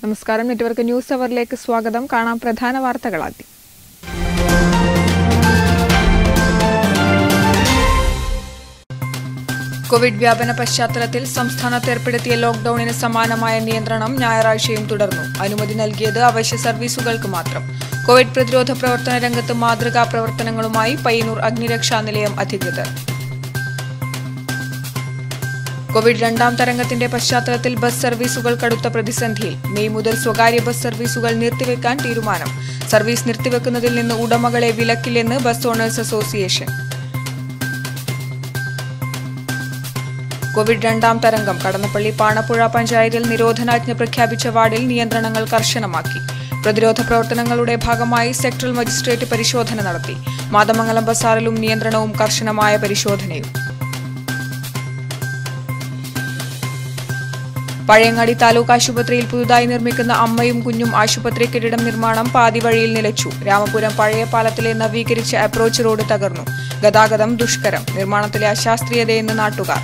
നമസ്കാരം network news അവറിലേക്ക് സ്വാഗതം കാണാം പ്രധാന വാർത്തകൾ ആദ്യം കോവിഡ് വ്യാപന പശ്ചാത്തലത്തിൽ സംസ്ഥാനത്ത് ഏർപ്പെടുത്തിയ ലോക്ഡൌണിന് സമാനമായ നിയന്ത്രണം ഞായറാഴ്ചയും തുടർന്നു അനുമതി നൽകിയത് അവശ്യ സർവീസുകൾക്ക് മാത്രം കോവിഡ് പ്രതിരോധ പ്രവർത്തന രംഗത്ത് മാതൃകാ പ്രവർത്തനങ്ങളുമായി പയ്യന്നൂർ അഗ്നിരക്ഷാ നിലയം അധികൃതർ കോവിഡ് രണ്ടാം തരംഗത്തിന്റെ പശ്ചാത്തലത്തിൽ ബസ് സർവീസുകൾ കടുത്ത പ്രതിസന്ധിയിൽ മെയ് മുതൽ സ്വകാര്യ ബസ് സർവീസുകൾ നിർത്തിവെക്കാൻ തീരുമാനം സർവീസ് നിർത്തിവെക്കുന്നതിൽ നിന്ന് ഉടമകളെ വിലക്കില്ലെന്ന് ബസ് ഓണേഴ്സ് അസോസിയേഷൻ കോവിഡ് രണ്ടാം തരംഗം കടന്നപ്പള്ളി പാണപ്പുഴ പഞ്ചായത്തിൽ നിരോധനാജ്ഞ പ്രഖ്യാപിച്ച വാർഡിൽ നിയന്ത്രണങ്ങൾ കർശനമാക്കി പ്രതിരോധ പ്രവർത്തനങ്ങളുടെ ഭാഗമായി സെക്ടറൽ മജിസ്ട്രേറ്റ് പരിശോധന നടത്തി മാതമംഗലം ബസാറിലും നിയന്ത്രണവും കർശനമായ പരിശോധനയും പഴയങ്ങാടി താലൂക്ക് ആശുപത്രിയിൽ പുതുതായി നിർമ്മിക്കുന്ന അമ്മയും കുഞ്ഞും ആശുപത്രി കെട്ടിടം നിർമ്മാണം പാതി വഴിയിൽ നിലച്ചു രാമപുരം പഴയ പാലത്തിലെ നവീകരിച്ച അപ്രോച്ച് റോഡ് തകർന്നു ഗതാഗതം ദുഷ്കരം നിർമ്മാണത്തിലെ അശാസ്ത്രീയതയെന്ന് നാട്ടുകാർ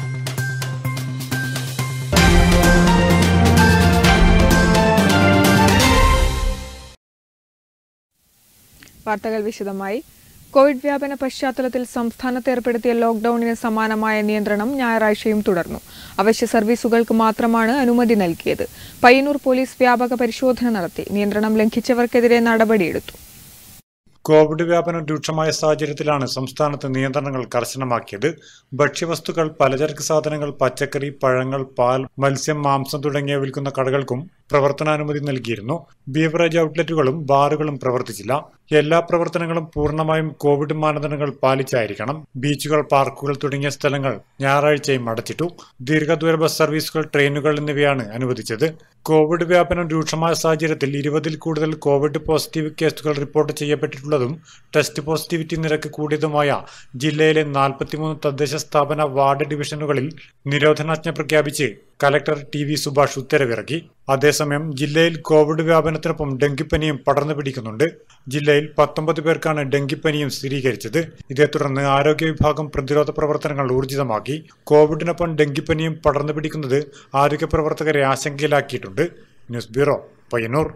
വാർത്തകൾ വിശദമായി കോവിഡ് വ്യാപന പശ്ചാത്തലത്തിൽ സംസ്ഥാനത്ത് ഏർപ്പെടുത്തിയ ലോക്ഡൌണിന് സമാനമായ നിയന്ത്രണം ഞായറാഴ്ചയും തുടർന്നു അവശ്യ സർവീസുകൾക്ക് മാത്രമാണ് അനുമതി നൽകിയത് പയ്യന്നൂർ പോലീസ് വ്യാപക പരിശോധന നടത്തി നിയന്ത്രണം ലംഘിച്ചവർക്കെതിരെ നടപടിയെടുത്തു കോവിഡ് വ്യാപനം രൂക്ഷമായ സാഹചര്യത്തിലാണ് സംസ്ഥാനത്ത് നിയന്ത്രണങ്ങൾ കർശനമാക്കിയത് ഭക്ഷ്യവസ്തുക്കൾ പലചരക്ക് സാധനങ്ങൾ പച്ചക്കറി പഴങ്ങൾ പാൽ മത്സ്യം മാംസം തുടങ്ങിയ വിൽക്കുന്ന കടകൾക്കും പ്രവർത്തനാനുമതി നൽകിയിരുന്നു ബീവറേജ് ഔട്ട്ലെറ്റുകളും ബാറുകളും പ്രവർത്തിച്ചില്ല എല്ലാ പ്രവർത്തനങ്ങളും പൂർണ്ണമായും കോവിഡ് മാനദണ്ഡങ്ങൾ പാലിച്ചായിരിക്കണം ബീച്ചുകൾ പാർക്കുകൾ തുടങ്ങിയ സ്ഥലങ്ങൾ ഞായറാഴ്ചയും അടച്ചിട്ടു ദീർഘദൂര ബസ് സർവീസുകൾ ട്രെയിനുകൾ എന്നിവയാണ് അനുവദിച്ചത് കോവിഡ് വ്യാപനം രൂക്ഷമായ സാഹചര്യത്തിൽ ഇരുപതിൽ കൂടുതൽ കോവിഡ് പോസിറ്റീവ് കേസുകൾ റിപ്പോർട്ട് ചെയ്യപ്പെട്ടിട്ടുള്ളതും ടെസ്റ്റ് പോസിറ്റിവിറ്റി നിരക്ക് കൂടിയതുമായ ജില്ലയിലെ നാൽപ്പത്തിമൂന്ന് തദ്ദേശ സ്ഥാപന വാർഡ് ഡിവിഷനുകളിൽ നിരോധനാജ്ഞ പ്രഖ്യാപിച്ച് കലക്ടർ ടി വി സുഭാഷ് ഉത്തരവിറക്കി അതേസമയം ജില്ലയിൽ കോവിഡ് വ്യാപനത്തിനൊപ്പം ഡെങ്കിപ്പനിയും പടർന്നു പിടിക്കുന്നുണ്ട് ജില്ലയിൽ പത്തൊമ്പത് പേർക്കാണ് ഡെങ്കിപ്പനിയും സ്ഥിരീകരിച്ചത് ഇതേ തുടർന്ന് ആരോഗ്യ വിഭാഗം പ്രതിരോധ പ്രവർത്തനങ്ങൾ ഊർജിതമാക്കി കോവിഡിനൊപ്പം ഡെങ്കിപ്പനിയും പടർന്നു പിടിക്കുന്നത് ആരോഗ്യ പ്രവർത്തകരെ ആശങ്കയിലാക്കിയിട്ടുണ്ട് ന്യൂസ് ബ്യൂറോ പയ്യന്നൂർ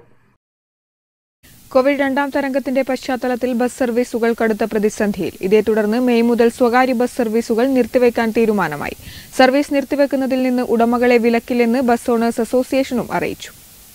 കോവിഡ് രണ്ടാം തരംഗത്തിന്റെ പശ്ചാത്തലത്തിൽ ബസ് സർവീസുകൾ കടുത്ത പ്രതിസന്ധിയിൽ ഇതേ തുടർന്ന് മെയ് മുതൽ സ്വകാര്യ ബസ് സർവീസുകൾ നിർത്തിവെക്കാൻ തീരുമാനമായി സർവീസ് നിർത്തിവെക്കുന്നതിൽ നിന്ന് ഉടമകളെ വിലക്കില്ലെന്ന് ബസ് ഓണേഴ്സ് അസോസിയേഷനും അറിയിച്ചു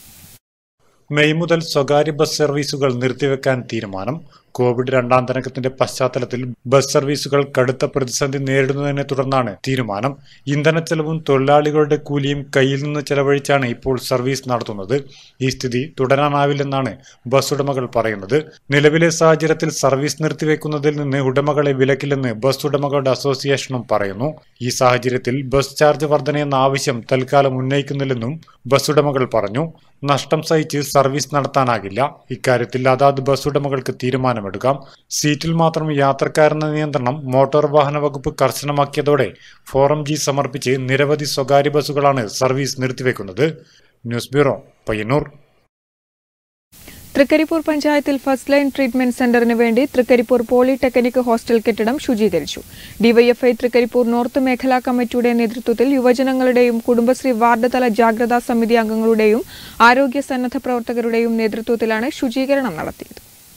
മെയ് മുതൽ സ്വകാര്യ ബസ് സർവീസുകൾ നിർത്തിവെക്കാൻ തീരുമാനം കോവിഡ് രണ്ടാം തരംഗത്തിന്റെ പശ്ചാത്തലത്തിൽ ബസ് സർവീസുകൾ കടുത്ത പ്രതിസന്ധി നേരിടുന്നതിനെ തുടർന്നാണ് തീരുമാനം ഇന്ധനച്ചെലവും തൊഴിലാളികളുടെ കൂലിയും കയ്യിൽ നിന്ന് ചെലവഴിച്ചാണ് ഇപ്പോൾ സർവീസ് നടത്തുന്നത് ഈ സ്ഥിതി തുടരാനാവില്ലെന്നാണ് ബസ് ഉടമകൾ പറയുന്നത് നിലവിലെ സാഹചര്യത്തിൽ സർവീസ് നിർത്തിവെക്കുന്നതിൽ നിന്ന് ഉടമകളെ വിലക്കില്ലെന്ന് ബസ് ഉടമകളുടെ അസോസിയേഷനും പറയുന്നു ഈ സാഹചര്യത്തിൽ ബസ് ചാർജ് വർധനയെന്ന ആവശ്യം തൽക്കാലം ഉന്നയിക്കുന്നില്ലെന്നും ബസ് ഉടമകൾ പറഞ്ഞു നഷ്ടം സഹിച്ച് സർവീസ് നടത്താനാകില്ല ഇക്കാര്യത്തിൽ അതാത് ബസ് ഉടമകൾക്ക് തീരുമാനമെടുക്കാം സീറ്റിൽ മാത്രം യാത്രക്കാരെന്ന നിയന്ത്രണം മോട്ടോർ വാഹന വകുപ്പ് കർശനമാക്കിയതോടെ ഫോറം ജി സമർപ്പിച്ച് നിരവധി സ്വകാര്യ ബസ്സുകളാണ് സർവീസ് നിർത്തിവെക്കുന്നത് ന്യൂസ് ബ്യൂറോ പയ്യന്നൂർ തൃക്കരിപ്പൂർ പഞ്ചായത്തിൽ ഫസ്റ്റ് ലൈൻ ട്രീറ്റ്മെന്റ് സെന്ററിന് വേണ്ടി തൃക്കരിപ്പൂർ പോളിടെക്നിക് ഹോസ്റ്റൽ കെട്ടിടം ശുചീകരിച്ചു ഡിവൈഎഫ്ഐ തൃക്കരിപ്പൂർ നോർത്ത് മേഖലാ കമ്മിറ്റിയുടെ നേതൃത്വത്തിൽ യുവജനങ്ങളുടെയും കുടുംബശ്രീ വാർഡ് തല ജാഗ്രതാ സമിതി അംഗങ്ങളുടെയും ആരോഗ്യ സന്നദ്ധ പ്രവർത്തകരുടെയും നേതൃത്വത്തിലാണ് ശുചീകരണം നടത്തിയത്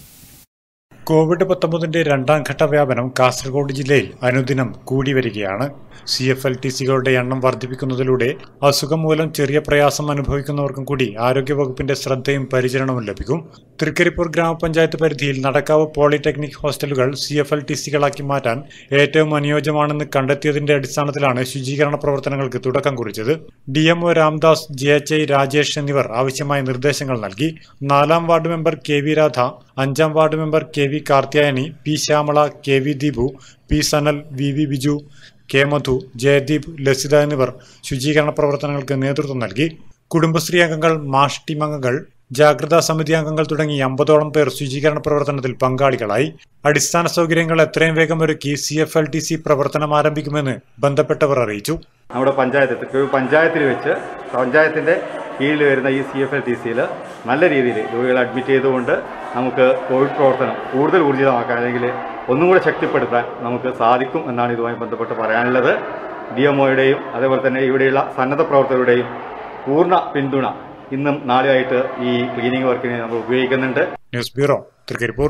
കോവിഡ് പത്തൊമ്പതിന്റെ രണ്ടാം ഘട്ട വ്യാപനം കാസർഗോഡ് ജില്ലയിൽ അനുദിനം കൂടി വരികയാണ് സി എഫ് എൽ ടി സികളുടെ എണ്ണം വർദ്ധിപ്പിക്കുന്നതിലൂടെ അസുഖം മൂലം ചെറിയ പ്രയാസം അനുഭവിക്കുന്നവർക്കും കൂടി ആരോഗ്യവകുപ്പിന്റെ ശ്രദ്ധയും പരിചരണവും ലഭിക്കും തൃക്കരിപ്പൂർ ഗ്രാമപഞ്ചായത്ത് പരിധിയിൽ നടക്കാവ് പോളിടെക്നിക് ഹോസ്റ്റലുകൾ സി എഫ് എൽ ടി സികളാക്കി മാറ്റാൻ ഏറ്റവും അനുയോജ്യമാണെന്ന് കണ്ടെത്തിയതിന്റെ അടിസ്ഥാനത്തിലാണ് ശുചീകരണ പ്രവർത്തനങ്ങൾക്ക് തുടക്കം കുറിച്ചത് D M O Ramdas J H I Rajesh എന്നിവർ ആവശ്യമായ നിർദ്ദേശങ്ങൾ നൽകി നാലാം ward member K V Radha അഞ്ചാം ward member K V Karthiyayani P Shyamala K V Deepu P Sanal V V Biju K Madhu Jayadeep Lasitha എന്നിവർ ശുചീകരണ പ്രവർത്തനങ്ങൾക്ക് നേതൃത്വം നൽകി കുടുംബശ്രീ അംഗങ്ങൾ മാഷ് ടീം അംഗങ്ങൾ ജാഗ്രതാ സമിതി അംഗങ്ങൾ തുടങ്ങി അമ്പതോളം പേർ ശുചീകരണ പ്രവർത്തനത്തിൽ പങ്കാളികളായി അടിസ്ഥാന സൗകര്യങ്ങൾ എത്രയും വേഗം ഒരുക്കി C F L T C പ്രവർത്തനം ആരംഭിക്കുമെന്ന് ബന്ധപ്പെട്ടവർ അറിയിച്ചു നമ്മുടെ പഞ്ചായത്ത് തൃശ്ശൂർ പഞ്ചായത്തിൽ വെച്ച് പഞ്ചായത്തിൻ്റെ കീഴിൽ വരുന്ന ഈ സി എഫ് എൽ ടി സിയിൽ നല്ല രീതിയിൽ രോഗികളെ അഡ്മിറ്റ് ചെയ്തുകൊണ്ട് നമുക്ക് കോവിഡ് പ്രവർത്തനം കൂടുതൽ ഊർജിതമാക്കാൻ അല്ലെങ്കിൽ ഒന്നും കൂടെ ശക്തിപ്പെടുത്താൻ നമുക്ക് സാധിക്കും എന്നാണ് ഇതുമായി ബന്ധപ്പെട്ട് പറയാനുള്ളത് ഡി എം ഒയുടെയും അതേപോലെ തന്നെ ഇവിടെയുള്ള സന്നദ്ധ പ്രവർത്തകരുടെയും പൂർണ്ണ പിന്തുണ ഇന്നും നാളെയായിട്ട് ഈ ക്ലീനിങ് വർക്കിന് നമ്മൾ ഉപയോഗിക്കുന്നുണ്ട് ന്യൂസ് ബ്യൂറോ തൃക്കരിപ്പൂർ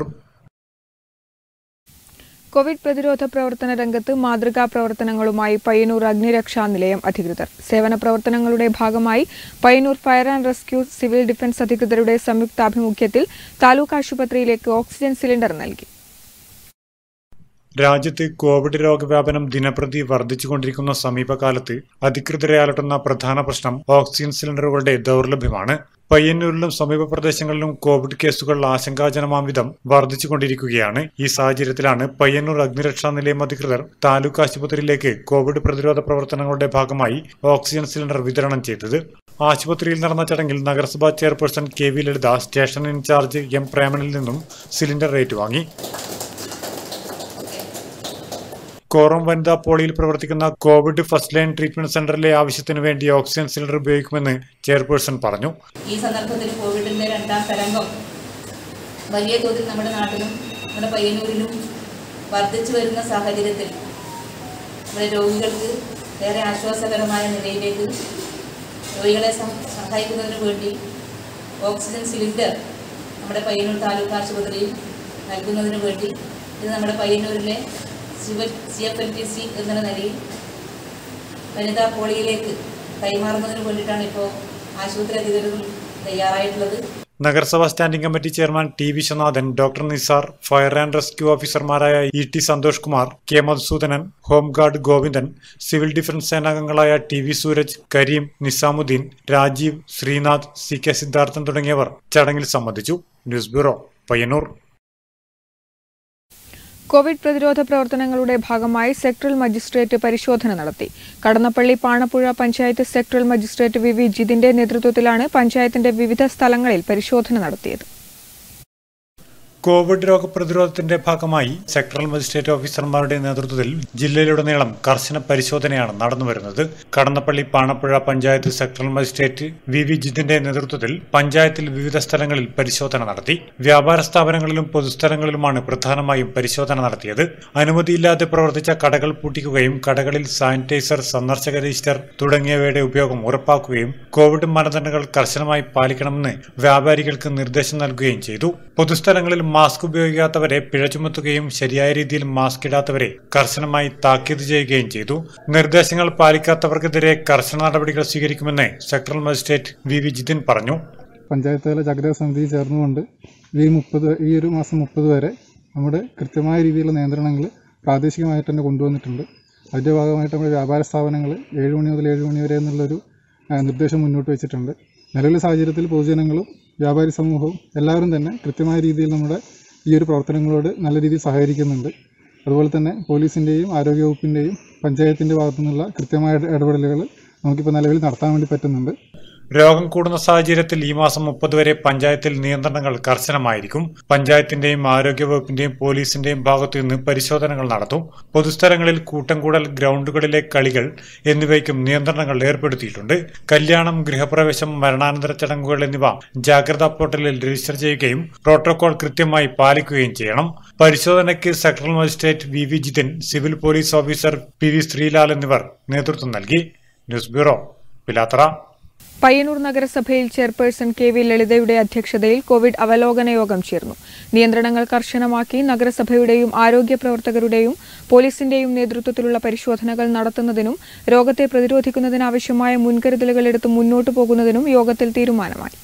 കോവിഡ് പ്രതിരോധ പ്രവർത്തന രംഗത്ത് മാതൃകാ പ്രവർത്തനങ്ങളുമായി പയ്യന്നൂർ അഗ്നിരക്ഷാ നിലയം അധികൃതർ സേവന പ്രവർത്തനങ്ങളുടെ ഭാഗമായി Payyanur fire and rescue civil defence അധികൃതരുടെ സംയുക്താഭിമുഖ്യത്തിൽ താലൂക്ക് ആശുപത്രിയിലേക്ക് ഓക്സിജൻ സിലിണ്ടർ നൽകി രാജ്യത്ത് കോവിഡ് രോഗവ്യാപനം ദിനപ്രതി വർദ്ധിച്ചുകൊണ്ടിരിക്കുന്ന സമീപകാലത്ത് അധികൃതരെ അലട്ടുന്ന പ്രധാന പ്രശ്നം ഓക്സിജൻ സിലിണ്ടറുകളുടെ ദൗർലഭ്യമാണ് പയ്യന്നൂരിലും സമീപ പ്രദേശങ്ങളിലും കോവിഡ് കേസുകൾ ആശങ്കാജനമാം വിധം വർദ്ധിച്ചുകൊണ്ടിരിക്കുകയാണ് ഈ സാഹചര്യത്തിലാണ് പയ്യന്നൂർ അഗ്നിരക്ഷാ നിലയം അധികൃതർ താലൂക്ക് ആശുപത്രിയിലേക്ക് കോവിഡ് പ്രതിരോധ പ്രവർത്തനങ്ങളുടെ ഭാഗമായി ഓക്സിജൻ സിലിണ്ടർ വിതരണം ചെയ്തത് ആശുപത്രിയിൽ നടന്ന ചടങ്ങിൽ നഗരസഭാ chairperson K V Lalitha station incharge M പ്രേമനിൽ നിന്നും സിലിണ്ടർ ഏറ്റുവാങ്ങി കോറം വനിതാ പോളിയിൽ പ്രവർത്തിക്കുന്ന കോവിഡ് ഫസ്റ്റ് ലൈൻ ട്രീറ്റ്മെന്റ് സെന്ററിലെ ആവശ്യത്തിന് വേണ്ടി ഓക്സിജൻ സിലിണ്ടർ ഉപയോഗിക്കുമെന്ന് ചെയർപേഴ്സൺ പറഞ്ഞു ഈ സന്ദർഭത്തിൽ കോവിഡിൻ്റെ രണ്ടാം തരംഗം വലിയ തോതിൽ നമ്മുടെ നാട്ടിലും നമ്മുടെ പയ്യന്നൂരിലും വർദ്ധിച്ചു വരുന്ന സാഹചര്യത്തിൽ നമ്മുടെ രോഗികൾക്ക് ഏറെ ആശ്വാസകരമായ നിലയിലേക്ക് രോഗികളെ സഹ- സഹായിക്കുന്നതിന് വേണ്ടി ഓക്സിജൻ സിലിണ്ടർ നമ്മുടെ പയ്യന്നൂർ താലൂക്ക് ആശുപത്രിയിൽ നൽകുന്നതിന് വേണ്ടി ഇത് നമ്മുടെ പയ്യന്നൂരിലെ civil C F L T C എന്ന നിലയിൽ വനിതാ പോളിയിലേക്ക് കൈമാറുന്നതിന് വേണ്ടിയിട്ടാണ് ഇപ്പോൾ ആശുപത്രി അധികൃതർ തയ്യാറായിട്ടുള്ളത് നഗരസഭാ standing committee chairman T Viswanathan doctor Nisar fire and rescue ഓഫീസർമാരായ E T Santhosh Kumar K Madhusoodanan home guard Govindan civil defence സേനാംഗങ്ങളായ T V Sooraj Kareem Nizamuddin Rajeev Sreenath C K Sidharthan തുടങ്ങിയവർ ചടങ്ങിൽ സംബന്ധിച്ചു ന്യൂസ് ബ്യൂറോ പയ്യന്നൂർ കോവിഡ് പ്രതിരോധ പ്രവർത്തനങ്ങളുടെ ഭാഗമായി സെക്ടറൽ മജിസ്ട്രേറ്റ് പരിശോധന നടത്തി Kadannappalli Panappuzha panchayat sectoral magistrate V V ജിതിന്റെ നേതൃത്വത്തിലാണ് പഞ്ചായത്തിന്റെ വിവിധ സ്ഥലങ്ങളിൽ പരിശോധന നടത്തിയത് കോവിഡ് രോഗപ്രതിരോധത്തിന്റെ ഭാഗമായി സെക്ടറൽ മജിസ്ട്രേറ്റ് ഓഫീസർമാരുടെ നേതൃത്വത്തിൽ ജില്ലയിലുടനീളം കർശന പരിശോധനയാണ് നടന്നുവരുന്നത് Kadannappalli Panappuzha panchayat sectoral magistrate V V ജിതിന്റെ നേതൃത്വത്തിൽ പഞ്ചായത്തിൽ വിവിധ സ്ഥലങ്ങളിൽ പരിശോധന നടത്തി വ്യാപാര സ്ഥാപനങ്ങളിലും പൊതുസ്ഥലങ്ങളിലുമാണ് പ്രധാനമായും പരിശോധന നടത്തിയത് അനുമതിയില്ലാതെ പ്രവർത്തിച്ച കടകൾ പൂട്ടിക്കുകയും കടകളിൽ സാനിറ്റൈസർ സന്ദർശക രജിസ്റ്റർ തുടങ്ങിയവയുടെ ഉപയോഗം ഉറപ്പാക്കുകയും കോവിഡ് മാനദണ്ഡങ്ങൾ കർശനമായി പാലിക്കണമെന്ന് വ്യാപാരികൾക്ക് നിർദ്ദേശം നൽകുകയും ചെയ്തു പൊതുസ്ഥലങ്ങളിൽ മാസ്ക് ഉപയോഗിക്കാത്തവരെ പിഴ ചുമത്തുകയും ശരിയായ രീതിയിൽ മാസ്ക് ഇടാത്തവരെ കർശനമായി താക്കീത് ചെയ്യുകയും ചെയ്തു നിർദ്ദേശങ്ങൾ പാലിക്കാത്തവർക്കെതിരെ കർശന നടപടികൾ സ്വീകരിക്കുമെന്ന് sectoral magistrate V V Jithin പറഞ്ഞു പഞ്ചായത്ത് തല ജാഗ്രതാ സമിതി ചേർന്നുകൊണ്ട് ഈ മുപ്പത് ഈ ഒരു മാസം മുപ്പത് വരെ നമ്മുടെ കൃത്യമായ രീതിയിലുള്ള നിയന്ത്രണങ്ങൾ പ്രാദേശികമായിട്ട് തന്നെ കൊണ്ടുവന്നിട്ടുണ്ട് അതിൻ്റെ ഭാഗമായിട്ട് നമ്മുടെ വ്യാപാര സ്ഥാപനങ്ങൾ ഏഴ് മണി മുതൽ ഏഴ് മണി വരെ എന്നുള്ളൊരു ആ, നിർദ്ദേശം മുന്നോട്ട് വെച്ചിട്ടുണ്ട് നിലവിലെ സാഹചര്യത്തിൽ പൊതുജനങ്ങളും വ്യാപാരി സമൂഹവും എല്ലാവരും തന്നെ കൃത്യമായ രീതിയിൽ നമ്മുടെ ഈ ഒരു പ്രവർത്തനങ്ങളോട് നല്ല രീതിയിൽ സഹകരിക്കുന്നുണ്ട് അതുപോലെ തന്നെ പോലീസിൻ്റെയും ആരോഗ്യവകുപ്പിൻ്റെയും പഞ്ചായത്തിൻ്റെ ഭാഗത്തു നിന്നുള്ള കൃത്യമായ ഇടപെടലുകൾ നമുക്കിപ്പോൾ നിലവിൽ നടത്താൻ വേണ്ടി പറ്റുന്നുണ്ട് രോഗം കൂടുന്ന സാഹചര്യത്തിൽ ഈ മാസം മുപ്പത് വരെ പഞ്ചായത്തിൽ നിയന്ത്രണങ്ങൾ കർശനമായിരിക്കും പഞ്ചായത്തിന്റെയും ആരോഗ്യവകുപ്പിന്റെയും പോലീസിന്റെയും ഭാഗത്തു നിന്ന് പരിശോധനകൾ നടത്തും പൊതുസ്ഥലങ്ങളിൽ കൂട്ടം കൂടൽ ഗ്രൗണ്ടുകളിലെ കളികൾ എന്നിവയ്ക്കും നിയന്ത്രണങ്ങൾ ഏർപ്പെടുത്തിയിട്ടുണ്ട് കല്യാണം ഗൃഹപ്രവേശം മരണാനന്തര ചടങ്ങുകൾ എന്നിവ ജാഗ്രതാ പോർട്ടലിൽ രജിസ്റ്റർ ചെയ്യുകയും പ്രോട്ടോകോൾ കൃത്യമായി പാലിക്കുകയും ചെയ്യണം പരിശോധനയ്ക്ക് sectoral magistrate V V Jithin civil police officer P V Sreelal എന്നിവർ നേതൃത്വം നൽകി ന്യൂസ് ബ്യൂറോ പിലാത്തറ പയ്യന്നൂർ നഗരസഭയിൽ ചെയർപേഴ്സൺ കെ വി ലളിതയുടെ അധ്യക്ഷതയിൽ കോവിഡ് അവലോകന യോഗം ചേർന്നു നിയന്ത്രണങ്ങൾ കർശനമാക്കി നഗരസഭയുടെയും ആരോഗ്യ പ്രവർത്തകരുടെയും പോലീസിന്റെയും നേതൃത്വത്തിലുള്ള പരിശോധനകൾ നടത്തുന്നതിനും രോഗത്തെ പ്രതിരോധിക്കുന്നതിനാവശ്യമായ മുൻകരുതലുകൾ എടുത്ത് മുന്നോട്ടു പോകുന്നതിനും യോഗത്തിൽ തീരുമാനമായി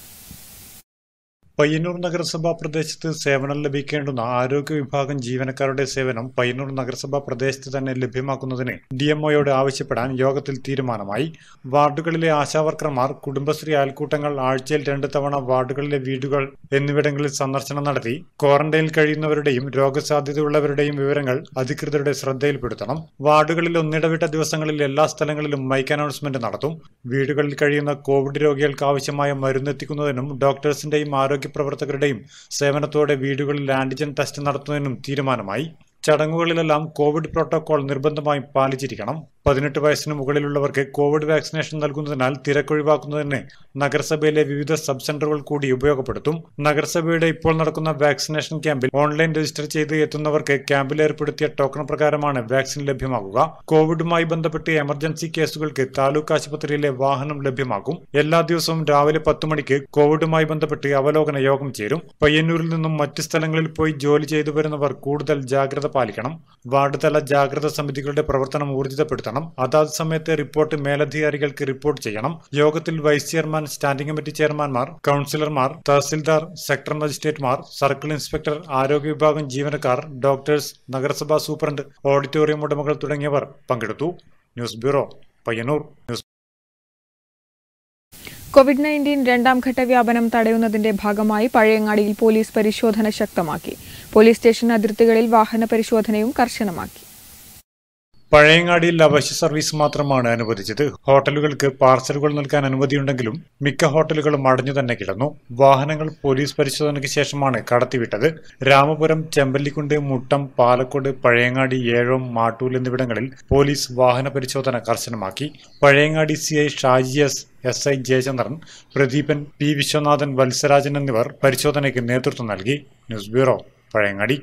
പയ്യന്നൂർ നഗരസഭാ പ്രദേശത്ത് സേവനം ലഭിക്കേണ്ടുന്ന ആരോഗ്യ വിഭാഗം ജീവനക്കാരുടെ സേവനം പയ്യന്നൂർ നഗരസഭാ പ്രദേശത്ത് തന്നെ ലഭ്യമാക്കുന്നതിന് ഡിഎംഒയോട് ആവശ്യപ്പെടാൻ യോഗത്തിൽ തീരുമാനമായി വാർഡുകളിലെ ആശാവർക്കർമാർ കുടുംബശ്രീ അയൽക്കൂട്ടങ്ങൾ ആഴ്ചയിൽ രണ്ട് തവണ വാർഡുകളിലെ വീടുകൾ എന്നിവിടങ്ങളിൽ സന്ദർശനം നടത്തി ക്വാറന്റൈനിൽ കഴിയുന്നവരുടെയും രോഗസാധ്യതയുള്ളവരുടെയും വിവരങ്ങൾ അധികൃതരുടെ ശ്രദ്ധയിൽപ്പെടുത്തണം വാർഡുകളിൽ ഒന്നിടവിട്ട ദിവസങ്ങളിൽ എല്ലാ സ്ഥലങ്ങളിലും മൈക്ക് അനൗൺസ്മെന്റ് നടത്തും വീടുകളിൽ കഴിയുന്ന കോവിഡ് രോഗികൾക്ക് ആവശ്യമായ മരുന്നെത്തിക്കുന്നതിനും ഡോക്ടേഴ്സിന്റെയും ആരോഗ്യ പ്രവർത്തകരുടെയും സേവനത്തോടെ വീടുകളിൽ ആന്റിജൻ ടെസ്റ്റ് നടത്തുന്നതിനും തീരുമാനമായി ചടങ്ങുകളിലെല്ലാം കോവിഡ് പ്രോട്ടോകോൾ നിർബന്ധമായും പാലിച്ചിരിക്കണം പതിനെട്ട് വയസ്സിന് മുകളിലുള്ളവർക്ക് കോവിഡ് വാക്സിനേഷൻ നൽകുന്നതിനാൽ തിരക്കൊഴിവാക്കുന്നതിന് നഗരസഭയിലെ വിവിധ സബ് സെന്ററുകൾ കൂടി ഉപയോഗപ്പെടുത്തും നഗരസഭയുടെ ഇപ്പോൾ നടക്കുന്ന വാക്സിനേഷൻ ക്യാമ്പിൽ ഓൺലൈൻ രജിസ്റ്റർ ചെയ്ത് എത്തുന്നവർക്ക് ക്യാമ്പിൽ ഏർപ്പെടുത്തിയ ടോക്കൺ പ്രകാരമാണ് വാക്സിൻ ലഭ്യമാകുക കോവിഡുമായി ബന്ധപ്പെട്ട് എമർജൻസി കേസുകൾക്ക് താലൂക്ക് ആശുപത്രിയിലെ വാഹനം ലഭ്യമാക്കും എല്ലാ ദിവസവും രാവിലെ പത്ത് മണിക്ക് കോവിഡുമായി ബന്ധപ്പെട്ട് അവലോകന യോഗം ചേരും പയ്യന്നൂരിൽ നിന്നും മറ്റ് സ്ഥലങ്ങളിൽ പോയി ജോലി ചെയ്തു വരുന്നവർ കൂടുതൽ ജാഗ്രത പാലിക്കണം വാർഡ് തല ജാഗ്രത സമിതികളുടെ പ്രവർത്തനം ഊർജിതപ്പെടുത്തണം അതാത് സമയത്തെ റിപ്പോർട്ട് മേലധികാരികൾക്ക് റിപ്പോർട്ട് ചെയ്യണം യോഗത്തിൽ വൈസ് ചെയർമാൻ സ്റ്റാൻഡിംഗ് കമ്മിറ്റി ചെയർമാൻമാർ കൌൺസിലർമാർ തഹസിൽദാർ സെക്ടർ മജിസ്ട്രേറ്റുമാർ സർക്കിൾ ഇൻസ്പെക്ടർ ആരോഗ്യ വിഭാഗം ജീവനക്കാർ ഡോക്ടേഴ്സ് നഗരസഭാ സൂപ്രണ്ട് ഓഡിറ്റോറിയം ഉടമകൾ തുടങ്ങിയവർ പങ്കെടുത്തു news bureau Payyanur news covid nineteen രണ്ടാം ഘട്ട വ്യാപനം തടയുന്നതിന്റെ ഭാഗമായി പഴയങ്ങാടിയിൽ പോലീസ് പരിശോധന ശക്തമാക്കി പോലീസ് സ്റ്റേഷൻ അതിർത്തികളിൽ വാഹന പരിശോധനയും കർശനമാക്കി പഴയങ്ങാടിയിൽ അവശ്യ സർവീസ് മാത്രമാണ് അനുവദിച്ചത് ഹോട്ടലുകൾക്ക് പാർസലുകൾ നൽകാൻ അനുമതിയുണ്ടെങ്കിലും മിക്ക ഹോട്ടലുകളും അടഞ്ഞു തന്നെ കിടന്നു വാഹനങ്ങൾ പോലീസ് പരിശോധനയ്ക്ക് ശേഷമാണ് കടത്തിവിട്ടത് രാമപുരം ചെമ്പല്ലിക്കുണ്ട് മുട്ടം പാലക്കോട് പഴയങ്ങാടി ഏഴോം മാട്ടൂൽ എന്നിവിടങ്ങളിൽ പോലീസ് വാഹന പരിശോധന കർശനമാക്കി Pazhayangadi C I Shaji S S I Jayachandran Pradeepan P Viswanathan Valsarajan എന്നിവർ പരിശോധനയ്ക്ക് നേതൃത്വം നൽകി ന്യൂസ് ബ്യൂറോ പഴയങ്ങാടി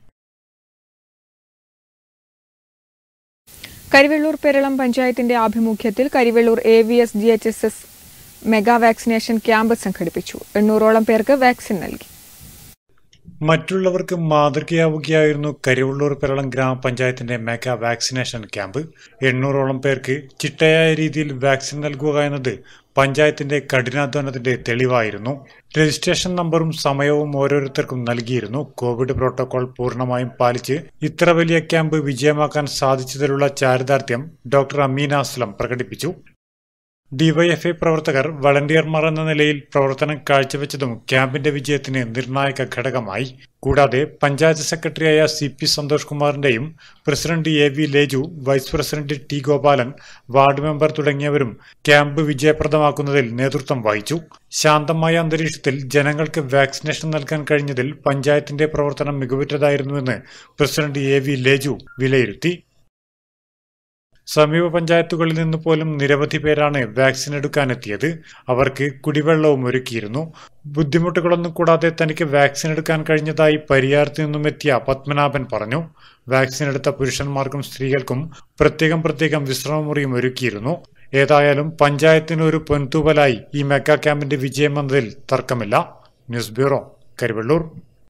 കരിവെള്ളൂർ പെരളം പഞ്ചായത്തിന്റെ ആഭിമുഖ്യത്തിൽ Karivellur A V S G H S S mega vaccination camp സംഘടിപ്പിച്ചു എണ്ണൂറോളം പേർക്ക് വാക്സിൻ നൽകി മറ്റുള്ളവർക്ക് മാതൃകയാവുകയായിരുന്നു കരിവള്ളൂർ പെരളം ഗ്രാമപഞ്ചായത്തിന്റെ മെഗാ വാക്സിനേഷൻ ക്യാമ്പ് എണ്ണൂറോളം പേർക്ക് ചിട്ടയായ രീതിയിൽ വാക്സിൻ നൽകുക എന്നത് പഞ്ചായത്തിന്റെ കഠിനാധ്വാനത്തിന്റെ തെളിവായിരുന്നു രജിസ്ട്രേഷൻ നമ്പറും സമയവും ഓരോരുത്തർക്കും നൽകിയിരുന്നു കോവിഡ് പ്രോട്ടോകോൾ പൂർണ്ണമായും പാലിച്ച് ഇത്ര വലിയ ക്യാമ്പ് വിജയമാക്കാൻ സാധിച്ചതിലുള്ള ചാരിതാർത്ഥ്യം ഡോക്ടർ അമീന അസ്ലം പ്രകടിപ്പിച്ചു ഡിവൈഎഫ്ഐ പ്രവർത്തകർ വളണ്ടിയർമാർ എന്ന നിലയിൽ പ്രവർത്തനം കാഴ്ചവെച്ചതും ക്യാമ്പിന്റെ വിജയത്തിന് നിർണായക ഘടകമായി കൂടാതെ പഞ്ചായത്ത് സെക്രട്ടറിയായ സി പി സന്തോഷ് കുമാറിന്റെയും president A V Leju vice president T Gopalan ward member തുടങ്ങിയവരും ക്യാമ്പ് വിജയപ്രദമാക്കുന്നതിൽ നേതൃത്വം വഹിച്ചു ശാന്തമായ അന്തരീക്ഷത്തിൽ ജനങ്ങൾക്ക് വാക്സിനേഷൻ നൽകാൻ കഴിഞ്ഞതിൽ പഞ്ചായത്തിന്റെ പ്രവർത്തനം മികവുറ്റതായിരുന്നുവെന്ന് പ്രസിഡന്റ് എ വി ലേജു വിലയിരുത്തി സമീപ പഞ്ചായത്തുകളിൽ നിന്ന് പോലും നിരവധി പേരാണ് വാക്സിൻ എടുക്കാനെത്തിയത് അവർക്ക് കുടിവെള്ളവും ഒരുക്കിയിരുന്നു ബുദ്ധിമുട്ടുകളൊന്നും കൂടാതെ തനിക്ക് വാക്സിൻ എടുക്കാൻ കഴിഞ്ഞതായി പരിയാരത്തു നിന്നും എത്തിയ പത്മനാഭൻ പറഞ്ഞു വാക്സിൻ എടുത്ത പുരുഷന്മാർക്കും സ്ത്രീകൾക്കും പ്രത്യേകം പ്രത്യേകം വിശ്രമമുറിയും ഒരുക്കിയിരുന്നു ഏതായാലും പഞ്ചായത്തിന് ഒരു പൊൻതൂവലായി ഈ മെഗാ ക്യാമ്പിന്റെ വിജയം വന്നതിൽ തർക്കമില്ല ന്യൂസ് ബ്യൂറോ കരിവെള്ളൂർ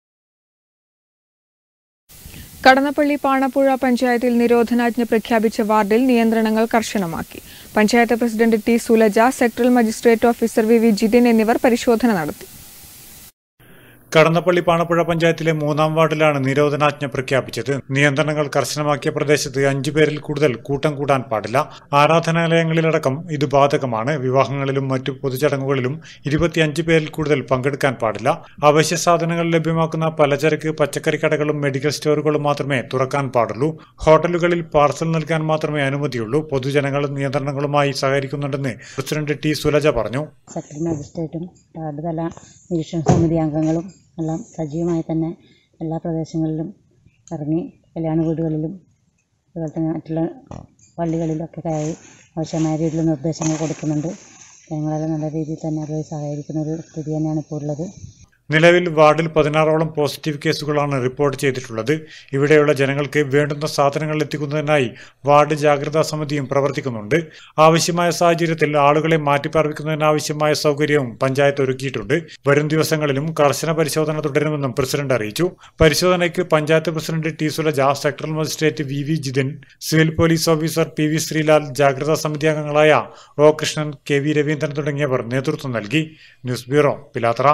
കടന്നപ്പള്ളി പാണപ്പുഴ പഞ്ചായത്തിൽ നിരോധനാജ്ഞ പ്രഖ്യാപിച്ച വാർഡിൽ നിയന്ത്രണങ്ങൾ കർശനമാക്കി panchayat president T Sulaja sectoral magistrate officer V V Jithin എന്നിവർ പരിശോധന നടത്തി കടന്നപ്പള്ളി പാണപ്പുഴ പഞ്ചായത്തിലെ മൂന്നാം വാർഡിലാണ് നിരോധനാജ്ഞ പ്രഖ്യാപിച്ചത് നിയന്ത്രണങ്ങൾ കർശനമാക്കിയ പ്രദേശത്ത് അഞ്ചു പേരിൽ കൂടുതൽ കൂട്ടം കൂടാൻ പാടില്ല ആരാധനാലയങ്ങളിലടക്കം ഇത് ബാധകമാണ് വിവാഹങ്ങളിലും മറ്റു പൊതുചടങ്ങുകളിലും ഇരുപത്തിയഞ്ച് പേരിൽ കൂടുതൽ പങ്കെടുക്കാൻ പാടില്ല അവശ്യ സാധനങ്ങൾ ലഭ്യമാക്കുന്ന പലചരക്ക് പച്ചക്കറി കടകളും മെഡിക്കൽ സ്റ്റോറുകളും മാത്രമേ തുറക്കാൻ പാടുള്ളൂ ഹോട്ടലുകളിൽ പാർസൽ നൽകാൻ മാത്രമേ അനുമതിയുള്ളൂ പൊതുജനങ്ങൾ നിയന്ത്രണങ്ങളുമായി സഹകരിക്കുന്നുണ്ടെന്ന് പ്രസിഡന്റ് ടി സുലജ പറഞ്ഞു സെക്ടർ മജിസ്ട്രേറ്റും വാർഡ് തല നിരീക്ഷണ സമിതി അംഗങ്ങളും എല്ലാം സജീവമായി തന്നെ എല്ലാ പ്രദേശങ്ങളിലും ഇറങ്ങി കല്യാണ വീടുകളിലും അതുപോലെ തന്നെ മറ്റുള്ള പള്ളികളിലൊക്കെ കയറി ആവശ്യമായ രീതിയിൽ നിർദ്ദേശങ്ങൾ കൊടുക്കുന്നുണ്ട് ജനങ്ങളെല്ലാം നല്ല രീതിയിൽ തന്നെ അതുമായി സഹകരിക്കുന്ന ഒരു സ്ഥിതി തന്നെയാണ് ഇപ്പോൾ ഉള്ളത് നിലവിൽ വാർഡിൽ പതിനാറോളം പോസിറ്റീവ് കേസുകളാണ് റിപ്പോർട്ട് ചെയ്തിട്ടുള്ളത് ഇവിടെയുള്ള ജനങ്ങൾക്ക് വേണ്ടുന്ന സാധനങ്ങൾ എത്തിക്കുന്നതിനായി വാർഡ് ജാഗ്രതാ സമിതിയും പ്രവർത്തിക്കുന്നുണ്ട് ആവശ്യമായ സാഹചര്യത്തിൽ ആളുകളെ മാറ്റിപ്പാർപ്പിക്കുന്നതിനാവശ്യമായ സൗകര്യവും പഞ്ചായത്ത് ഒരുക്കിയിട്ടുണ്ട് വരും ദിവസങ്ങളിലും കർശന പരിശോധന തുടരുമെന്നും പ്രസിഡന്റ് അറിയിച്ചു പരിശോധനയ്ക്ക് panchayat president T Sulaja sectoral magistrate V V Jithin civil police officer P V Sreelal ജാഗ്രതാ സമിതി അംഗങ്ങളായ O Krishnan K V Raveendran തുടങ്ങിയവർ നേതൃത്വം നൽകി ന്യൂസ് ബ്യൂറോ പിലാത്തറ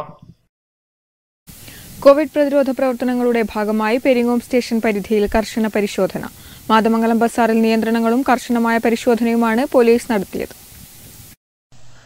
കോവിഡ് പ്രതിരോധ പ്രവർത്തനങ്ങളുടെ ഭാഗമായി പെരിങ്ങോം സ്റ്റേഷൻ പരിധിയിൽ കർശന പരിശോധന മാതമംഗലം ബസാറിൽ നിയന്ത്രണങ്ങളും കർശനമായ പരിശോധനയുമാണ് പോലീസ് നടത്തിയത്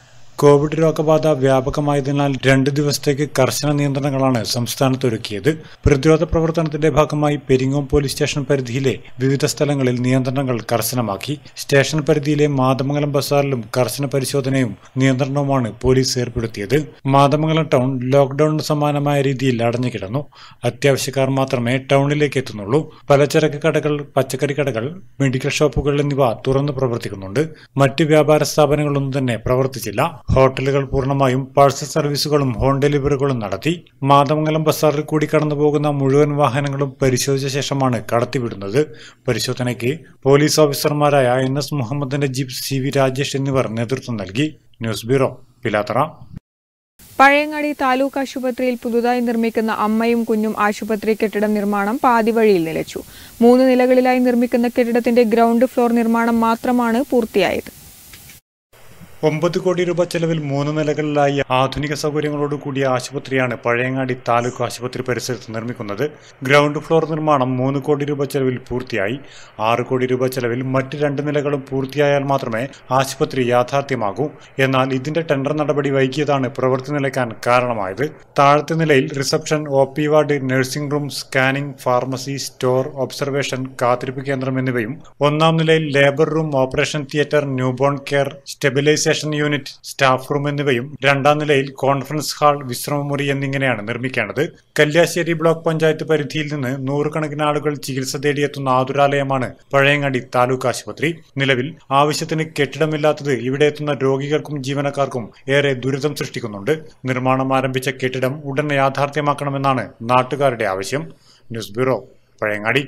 കോവിഡ് രോഗബാധ വ്യാപകമായതിനാൽ രണ്ട് ദിവസത്തേക്ക് കർശന നിയന്ത്രണങ്ങളാണ് സംസ്ഥാനത്ത് ഒരുക്കിയത് പ്രതിരോധ പ്രവർത്തനത്തിന്റെ ഭാഗമായി പെരിങ്ങോം പോലീസ് സ്റ്റേഷൻ പരിധിയിലെ വിവിധ സ്ഥലങ്ങളിൽ നിയന്ത്രണങ്ങൾ കർശനമാക്കി സ്റ്റേഷൻ പരിധിയിലെ മാതമംഗലം ബസാറിലും കർശന പരിശോധനയും നിയന്ത്രണവുമാണ് പോലീസ് ഏർപ്പെടുത്തിയത് മാതമംഗലം ടൗൺ ലോക്ഡൌണിന് സമാനമായ രീതിയിൽ അടഞ്ഞുകിടന്നു അത്യാവശ്യക്കാർ മാത്രമേ ടൗണിലേക്ക് എത്തുന്നുള്ളൂ പലചരക്ക് കടകൾ പച്ചക്കറി കടകൾ മെഡിക്കൽ ഷോപ്പുകൾ എന്നിവ തുറന്നു പ്രവർത്തിക്കുന്നുണ്ട് മറ്റ് വ്യാപാര സ്ഥാപനങ്ങളൊന്നും തന്നെ പ്രവർത്തിച്ചില്ല ഹോട്ടലുകൾ പൂർണ്ണമായും പാഴ്സൽ സർവീസുകളും ഹോം ഡെലിവറികളും നടത്തി മാതമംഗലം ബസാറിൽ കൂടി കടന്നു പോകുന്ന മുഴുവൻ വാഹനങ്ങളും പരിശോധിച്ച ശേഷമാണ് കടത്തിവിടുന്നത് പരിശോധനയ്ക്ക് പോലീസ് ഓഫീസർമാരായ N S Muhammad Najeeb C V Rajesh എന്നിവർ നേതൃത്വം നൽകി ന്യൂസ് ബ്യൂറോ പിലാത്തറ പഴയങ്ങാടി താലൂക്ക് ആശുപത്രിയിൽ പുതുതായി നിർമ്മിക്കുന്ന അമ്മയും കുഞ്ഞും ആശുപത്രി കെട്ടിടം നിർമ്മാണം പാതിവഴിയിൽ നിലച്ചു മൂന്ന് നിലകളിലായി നിർമ്മിക്കുന്ന കെട്ടിടത്തിന്റെ ഗ്രൗണ്ട് ഫ്ലോർ നിർമ്മാണം മാത്രമാണ് പൂർത്തിയായത് ഒമ്പത് കോടി രൂപ ചെലവിൽ മൂന്ന് നിലകളിലായി ആധുനിക സൗകര്യങ്ങളോട് കൂടിയ ആശുപത്രിയാണ് പഴയങ്ങാടി താലൂക്ക് ആശുപത്രി പരിസരത്ത് നിർമ്മിക്കുന്നത് ഗ്രൗണ്ട് ഫ്ലോർ നിർമ്മാണം മൂന്ന് കോടി രൂപ ചെലവിൽ പൂർത്തിയായി ആറ് കോടി രൂപ ചെലവിൽ മറ്റ് രണ്ട് നിലകളും പൂർത്തിയായാൽ മാത്രമേ ആശുപത്രി യാഥാർത്ഥ്യമാകൂ എന്നാൽ ഇതിന്റെ ടെൻഡർ നടപടി വൈകിയതാണ് പ്രവൃത്തി നിലയ്ക്കാൻ കാരണമായത് താഴത്തെ നിലയിൽ reception O P ward nursing room scanning pharmacy store observation കാത്തിരിപ്പ് കേന്ദ്രം എന്നിവയും ഒന്നാം നിലയിൽ labour room operation theatre newborn care stabilisation unit staff room എന്നിവയും രണ്ടാം നിലയിൽ കോൺഫറൻസ് ഹാൾ വിശ്രമമുറി എന്നിങ്ങനെയാണ് നിർമ്മിക്കേണ്ടത് കല്യാശ്ശേരി ബ്ലോക്ക് പഞ്ചായത്ത് പരിധിയിൽ നിന്ന് നൂറുകണക്കിന് ആളുകൾ ചികിത്സ തേടിയെത്തുന്ന ആതുരാലയമാണ് പഴയങ്ങാടി താലൂക്ക് ആശുപത്രി നിലവിൽ ആവശ്യത്തിന് കെട്ടിടമില്ലാത്തത് ഇവിടെ എത്തുന്ന രോഗികൾക്കും ജീവനക്കാർക്കും ഏറെ ദുരിതം സൃഷ്ടിക്കുന്നുണ്ട് നിർമ്മാണം ആരംഭിച്ച കെട്ടിടം ഉടൻ യാഥാർത്ഥ്യമാക്കണമെന്നാണ് നാട്ടുകാരുടെ ആവശ്യം ന്യൂസ് ബ്യൂറോ പഴയങ്ങാടി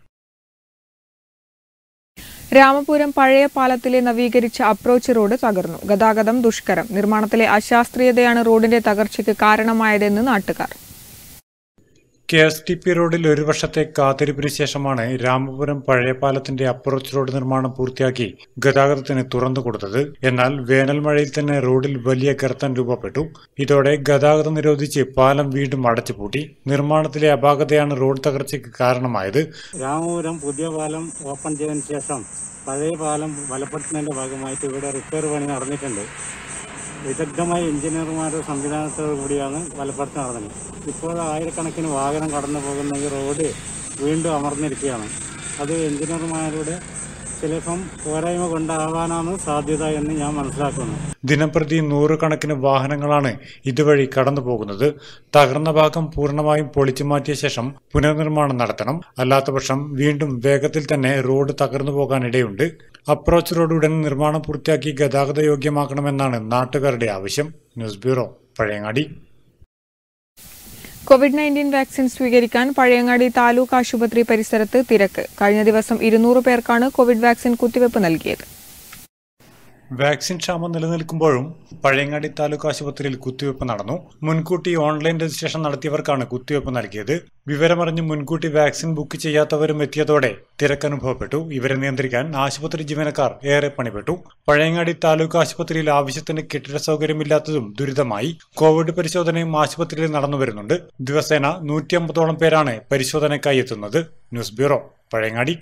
രാമപുരം പഴയ പാലത്തിലെ നവീകരിച്ച അപ്രോച്ച് റോഡ് തകർന്നു ഗതാഗതം ദുഷ്കരം നിർമ്മാണത്തിലെ അശാസ്ത്രീയതയാണ് റോഡിന്റെ തകർച്ചയ്ക്ക് കാരണമായതെന്ന് നാട്ടുകാർ കെ എസ് ടി പി റോഡിൽ ഒരു വർഷത്തെ കാത്തിരിപ്പിന് ശേഷമാണ് രാമപുരം പഴയ പാലത്തിന്റെ അപ്രോച്ച് റോഡ് നിർമ്മാണം പൂർത്തിയാക്കി ഗതാഗതത്തിന് തുറന്നു കൊടുത്തത് എന്നാൽ വേനൽ മഴയിൽ തന്നെ റോഡിൽ വലിയ ഗർത്തം രൂപപ്പെട്ടു ഇതോടെ ഗതാഗതം നിരോധിച്ച് പാലം വീണ്ടും അടച്ചുപൂട്ടി നിർമ്മാണത്തിലെ അപാകതയാണ് റോഡ് തകർച്ചയ്ക്ക് കാരണമായത് രാമപുരം പുതിയ പാലം ഓപ്പൺ ചെയ്തതിന് ശേഷം പഴയ പാലം ബലപ്പെടുത്തുന്നതിന്റെ ഭാഗമായിട്ട് ഇവിടെ റിപ്പയർ പണി നടന്നിട്ടുണ്ട് വിദഗ്ധമായ എഞ്ചിനീയർമാരുടെ സംവിധാനത്തോടു കൂടിയാണ് ബലപ്പെടുത്തൽ നടന്നത് ഇപ്പോൾ ആയിരക്കണക്കിന് വാഹനം കടന്നു പോകുന്ന ഈ റോഡ് വീണ്ടും അമർന്നിരിക്കുകയാണ് അത് എഞ്ചിനീയർമാരുടെ ചിലപ്പം പോരായ്മ കൊണ്ടാവാനാണ് സാധ്യത എന്ന് ഞാൻ മനസ്സിലാക്കുന്നു ദിനംപ്രതി നൂറുകണക്കിന് വാഹനങ്ങളാണ് ഇതുവഴി കടന്നു പോകുന്നത് തകർന്ന ഭാഗം പൂർണ്ണമായും പൊളിച്ചു മാറ്റിയ ശേഷം പുനർനിർമ്മാണം നടത്തണം അല്ലാത്തപക്ഷം വീണ്ടും വേഗത്തിൽ തന്നെ റോഡ് തകർന്നു പോകാൻ ഇടയുണ്ട് അപ്രോച്ച് റോഡ് ഉടൻ നിർമ്മാണം പൂർത്തിയാക്കി ഗതാഗത യോഗ്യമാക്കണമെന്നാണ് നാട്ടുകാരുടെ ആവശ്യം news bureau Pazhayangadi covid nineteen vaccine സ്വീകരിക്കാൻ പഴയങ്ങാടി താലൂക്ക് ആശുപത്രി പരിസരത്ത് തിരക്ക് കഴിഞ്ഞ ദിവസം ഇരുന്നൂറ് പേർക്കാണ് കോവിഡ് വാക്സിൻ കുത്തിവയ്പ് നൽകിയത് വാക്സിൻ ക്ഷാമം നിലനിൽക്കുമ്പോഴും പഴയങ്ങാടി താലൂക്ക് ആശുപത്രിയിൽ കുത്തിവയ്പ് നടന്നു മുൻകൂട്ടി ഓൺലൈൻ രജിസ്ട്രേഷൻ നടത്തിയവർക്കാണ് കുത്തിവയ്പ് നൽകിയത് വിവരമറിഞ്ഞ് മുൻകൂട്ടി വാക്സിൻ ബുക്ക് ചെയ്യാത്തവരും എത്തിയതോടെ തിരക്കനുഭവപ്പെട്ടു ഇവരെ നിയന്ത്രിക്കാൻ ആശുപത്രി ജീവനക്കാർ ഏറെ പണിപ്പെട്ടു പഴയങ്ങാടി താലൂക്ക് ആശുപത്രിയിൽ ആവശ്യത്തിന് കെട്ടിട സൗകര്യമില്ലാത്തതും ദുരിതമായി കോവിഡ് പരിശോധനയും ആശുപത്രിയിൽ നടന്നു വരുന്നുണ്ട് ദിവസേന നൂറ്റി അമ്പതോളം പേരാണ് പരിശോധനയ്ക്കായി എത്തുന്നത് ന്യൂസ് ബ്യൂറോ പഴയങ്ങാടി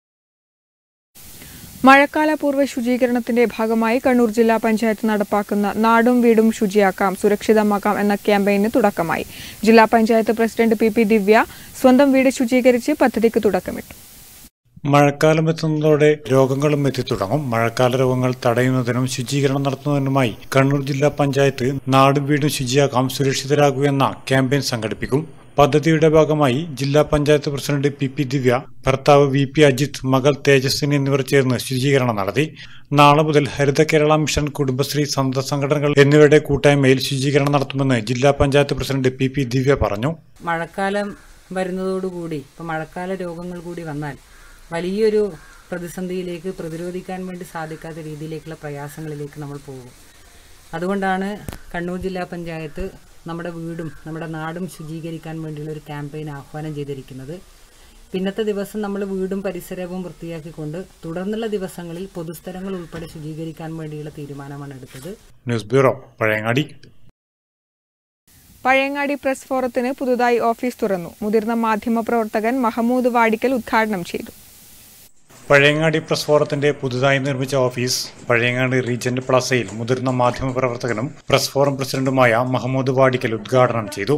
മഴക്കാലപൂർവ്വ ശുചീകരണത്തിന്റെ ഭാഗമായി കണ്ണൂർ ജില്ലാ പഞ്ചായത്ത് നടപ്പാക്കുന്ന നാടും വീടും ശുചിയാക്കാം സുരക്ഷിതമാക്കാം എന്ന ക്യാമ്പയിന് തുടക്കമായി ജില്ലാ panchayat president P P Divya സ്വന്തം വീട് ശുചീകരിച്ച് പദ്ധതിക്ക് തുടക്കമിട്ടു മഴക്കാലം എത്തുന്നതോടെ രോഗങ്ങളും എത്തിത്തുടങ്ങും മഴക്കാല രോഗങ്ങൾ തടയുന്നതിനും ശുചീകരണം നടത്തുന്നതിനുമായി കണ്ണൂർ ജില്ലാ പഞ്ചായത്ത് നാടും വീടും ശുചിയാക്കാം സുരക്ഷിതരാകൂ എന്ന ക്യാമ്പയിൻ സംഘടിപ്പിക്കും പദ്ധതിയുടെ ഭാഗമായി ജില്ലാ panchayat president P P Divya ഭർത്താവ് വി പി അജിത് മകൾ തേജസ്വിനി എന്നിവർ ചേർന്ന് ശുചീകരണം നടത്തി നാളെ മുതൽ ഹരിത കേരള മിഷൻ കുടുംബശ്രീ സന്നദ്ധ സംഘടനകൾ എന്നിവയുടെ കൂട്ടായ്മയിൽ ശുചീകരണം നടത്തുമെന്ന് ജില്ലാ panchayat president P P Divya പറഞ്ഞു മഴക്കാലം വരുന്നതോടുകൂടി ഇപ്പം മഴക്കാല രോഗങ്ങൾ കൂടി വന്നാൽ വലിയൊരു പ്രതിസന്ധിയിലേക്ക് പ്രതിരോധിക്കാൻ വേണ്ടി സാധിക്കാത്ത രീതിയിലേക്കുള്ള പ്രയാസങ്ങളിലേക്ക് നമ്മൾ പോകും അതുകൊണ്ടാണ് കണ്ണൂർ ജില്ലാ പഞ്ചായത്ത് നമ്മുടെ വീടും നമ്മുടെ നാടും ശുചീകരിക്കാൻ വേണ്ടിയുള്ള ഒരു ക്യാമ്പയിൻ ആഹ്വാനം ചെയ്തിരിക്കുന്നത് പിന്നത്തെ ദിവസം നമ്മൾ വീടും പരിസരവും വൃത്തിയാക്കിക്കൊണ്ട് തുടർന്നുള്ള ദിവസങ്ങളിൽ പൊതുസ്ഥലങ്ങൾ ഉൾപ്പെടെ ശുചീകരിക്കാൻ വേണ്ടിയുള്ള തീരുമാനമാണ് എടുത്തത് news bureau Pazhayangadi Pazhayangadi press ഫോറത്തിന് പുതുതായി ഓഫീസ് തുറന്നു മുതിർന്ന മാധ്യമപ്രവർത്തകൻ മഹമ്മൂദ് വാടിക്കൽ ഉദ്ഘാടനം ചെയ്തു പഴയങ്ങാടി പ്രസ് ഫോറത്തിന്റെ പുതുതായി നിർമ്മിച്ച ഓഫീസ് പഴയങ്ങാടി റീജന്റ് പ്ലാസയിൽ മുതിർന്ന മാധ്യമപ്രവർത്തകനും പ്രസ് ഫോറം പ്രസിഡന്റുമായ മഹമ്മൂദ് വാടിക്കൽ ഉദ്ഘാടനം ചെയ്തു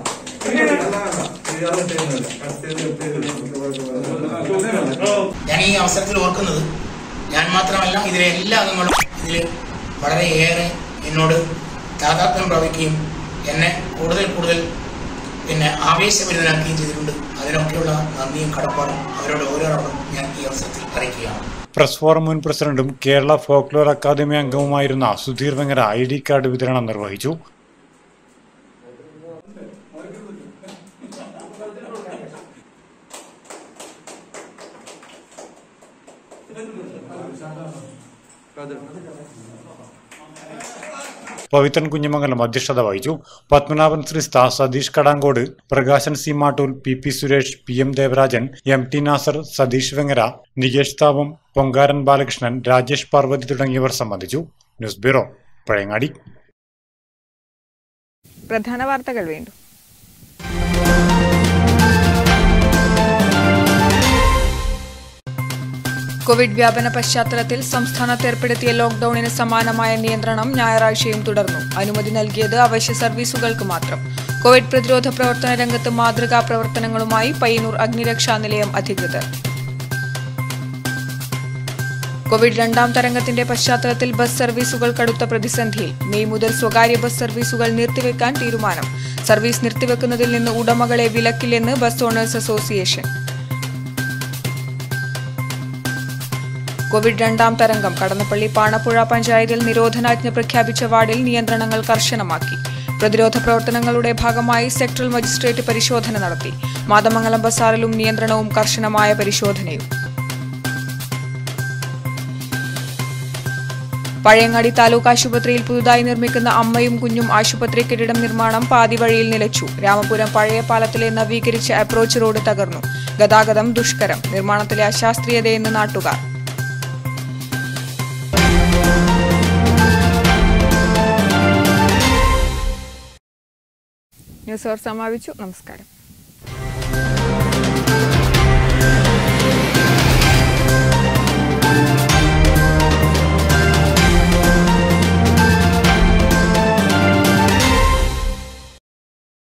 ഞാൻ ഈ അവസരത്തിൽ ഓർക്കുന്നത് ഞാൻ മാത്രമല്ല ഇതിലെ എല്ലാ അംഗങ്ങളും ഇതിൽ വളരെയേറെ എന്നോട് താതാത്മ്യം പ്രാപിക്കുകയും എന്നെ കൂടുതൽ കൂടുതൽ പിന്നെ ആവേശഭരിതനാക്കുകയും ചെയ്തിട്ടുണ്ട് അതിനൊക്കെയുള്ള നന്ദിയും കടപ്പാടും അവരോട് ഓരോരോടും ഞാൻ ഈ അവസരത്തിൽ അറിയിക്കുകയാണ് പ്രസ് ഫോറം മുൻ പ്രസിഡന്റും കേരള ഫോക്ലോർ അക്കാദമി അംഗവുമായിരുന്ന Sudheer Vengara I D card വിതരണം നിർവഹിച്ചു പവിത്രൻ കുഞ്ഞിമംഗലം അധ്യക്ഷത വഹിച്ചു പത്മനാഭൻ ശ്രീസ്ത Satheesh Kadangode Prakashan C Mattool P P Suresh P M Devarajan M T Nasar Satheesh Vengara Nikesh താപം പൊങ്കാരൻ ബാലകൃഷ്ണൻ രാജേഷ് പാർവതി തുടങ്ങിയവർ സംബന്ധിച്ചു ന്യൂസ് ബ്യൂറോ പഴയങ്ങാടി പ്രധാന വാർത്തകൾ വീണ്ടും കോവിഡ് വ്യാപന പശ്ചാത്തലത്തിൽ സംസ്ഥാനത്ത് ഏർപ്പെടുത്തിയ ലോക്ഡൌണിന് സമാനമായ നിയന്ത്രണം ഞായറാഴ്ചയും തുടർന്നു അനുമതി നൽകിയത് അവശ്യ സർവീസുകൾക്ക് മാത്രം കോവിഡ് പ്രതിരോധ പ്രവർത്തന രംഗത്ത് മാതൃകാ പ്രവർത്തനങ്ങളുമായി പയ്യന്നൂർ അഗ്നിരക്ഷാ നിലയം അധികൃതർ കോവിഡ് രണ്ടാം തരംഗത്തിന്റെ പശ്ചാത്തലത്തിൽ ബസ് സർവീസുകൾ കടുത്ത പ്രതിസന്ധിയിൽ മെയ് മുതൽ സ്വകാര്യ ബസ് സർവീസുകൾ നിർത്തിവെക്കാൻ തീരുമാനം സർവീസ് നിർത്തിവെക്കുന്നതിൽ നിന്ന് ഉടമകളെ വിലക്കില്ലെന്ന് ബസ് ഓണേഴ്സ് അസോസിയേഷൻ കോവിഡ് രണ്ടാം തരംഗം കടന്നപ്പള്ളി പാണപ്പുഴ പഞ്ചായത്തിൽ നിരോധനാജ്ഞ പ്രഖ്യാപിച്ച വാർഡിൽ നിയന്ത്രണങ്ങൾ കർശനമാക്കി പ്രതിരോധ പ്രവർത്തനങ്ങളുടെ ഭാഗമായി സെക്ടറൽ മജിസ്ട്രേറ്റ് പരിശോധന നടത്തി മാതമംഗലം ബസാറിലും നിയന്ത്രണവും കർശനമായ പരിശോധനയും പഴയങ്ങാടി താലൂക്ക് ആശുപത്രിയിൽ പുതുതായി നിർമ്മിക്കുന്ന അമ്മയും കുഞ്ഞും ആശുപത്രി കെട്ടിടം നിർമ്മാണം പാതിവഴിയിൽ നിലച്ചു രാമപുരം പഴയ പാലത്തിലെ നവീകരിച്ച അപ്രോച്ച് റോഡ് തകർന്നു ഗതാഗതം ദുഷ്കരം നിർമ്മാണത്തിലെ അശാസ്ത്രീയതയെന്ന് നാട്ടുകാർ ന്യൂസ് അവർ സമാപിച്ചു നമസ്കാരം